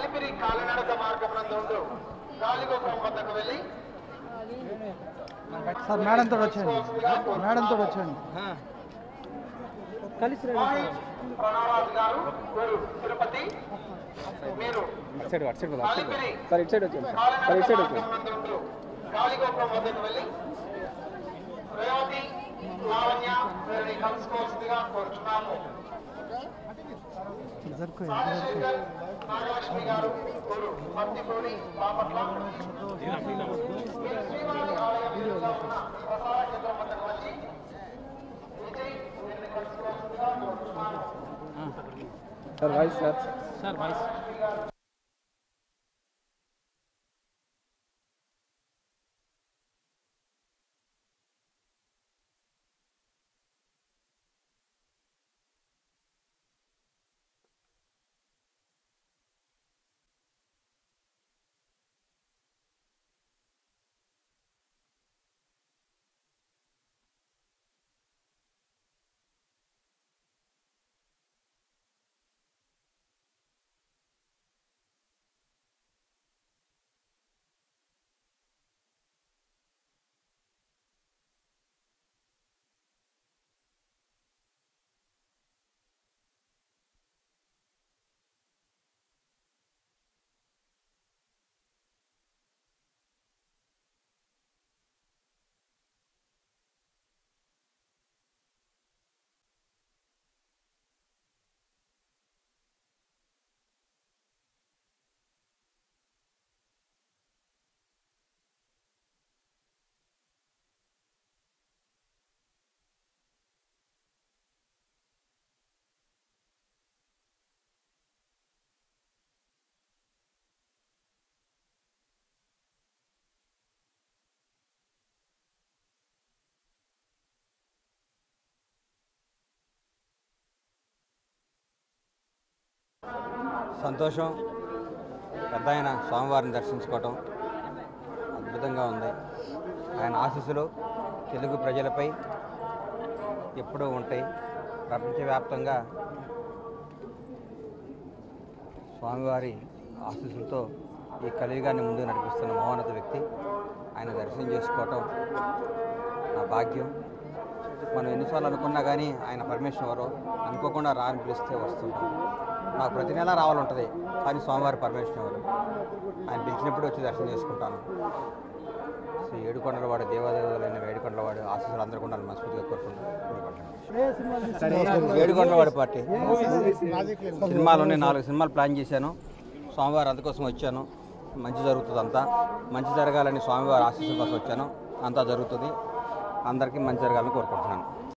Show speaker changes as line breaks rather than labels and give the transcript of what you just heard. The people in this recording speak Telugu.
అలిపిరి కాలినడక మార్గం నందు ఉండు గాలిగోపురం వద్దకు వెళ్ళి
సార్ మేడంతో వచ్చేయండి మేడంతో వచ్చేయండి కలిసి
వాణి ప్రణవరాజు గారు ఊరు తిరుపతి మీరు
అటు సైడ్ అటు సైడ్
అలిపిరి
సార్ ఇటు సైడ్ వచ్చేయండి సార్ ఇటు
కాలినడక
సైడ్
మార్గం
వచ్చేయండి
నందు ఉండు గాలిగోపురం వద్దకు వెళ్ళి రేవతి లావణ్య వీరిని కలుసుకోవాల్సిందిగా కోరుచున్నాము
జరుపు
రాజశేఖర్ నాగలక్ష్మి గారు ఊరు మత్తిపూడి బాపట్ల మీరు శ్రీవారి ఆలయం ఎదురుగా ఉన్న ప్రసాద కేంద్రం వద్దకు వచ్చి విజయ్ వీరిని కలుసుకోవాల్సిందిగా కోరుచున్నాను
sir voice sir
sir voice
సంతోషం పెద్ద ఆయన స్వామివారిని దర్శించుకోవటం అద్భుతంగా ఉంది ఆయన ఆశీస్సులు తెలుగు ప్రజలపై ఎప్పుడూ ఉంటాయి ప్రపంచవ్యాప్తంగా స్వామివారి ఆశీస్సులతో ఈ కలియుగాన్ని ముందుకు నడిపిస్తున్న మహోన్నత వ్యక్తి ఆయన దర్శనం చేసుకోవటం నా భాగ్యం మనం ఎన్నిసార్లు అనుకున్నా కానీ ఆయన పర్మిషన్ ఎవరో అనుకోకుండా రాని పిలిస్తే వస్తుంటాం నాకు ప్రతి నెల రావాలంటుంది కానీ స్వామివారి పర్మిషన్ ఎవరు ఆయన పిలిచినప్పుడు వచ్చి దర్శనం చేసుకుంటాను శ్రీ ఏడుకొండలవాడు దేవాదేవులైన వేడుకొండలవాడు ఆశీస్సులు అందరూ కూడా మనస్ఫూర్తిగా కోరుకుంటాను ఏడుకొండలవాడి పార్టీ సినిమాలోనే నాలుగు సినిమాలు ప్లాన్ చేశాను స్వామివారు అందుకోసం వచ్చాను మంచి జరుగుతుంది అంతా మంచి జరగాలని స్వామివారి ఆశీస్సుల కోసం వచ్చాను అంతా జరుగుతుంది అందరికీ మంచి జరగాలని కోరుకుంటున్నాను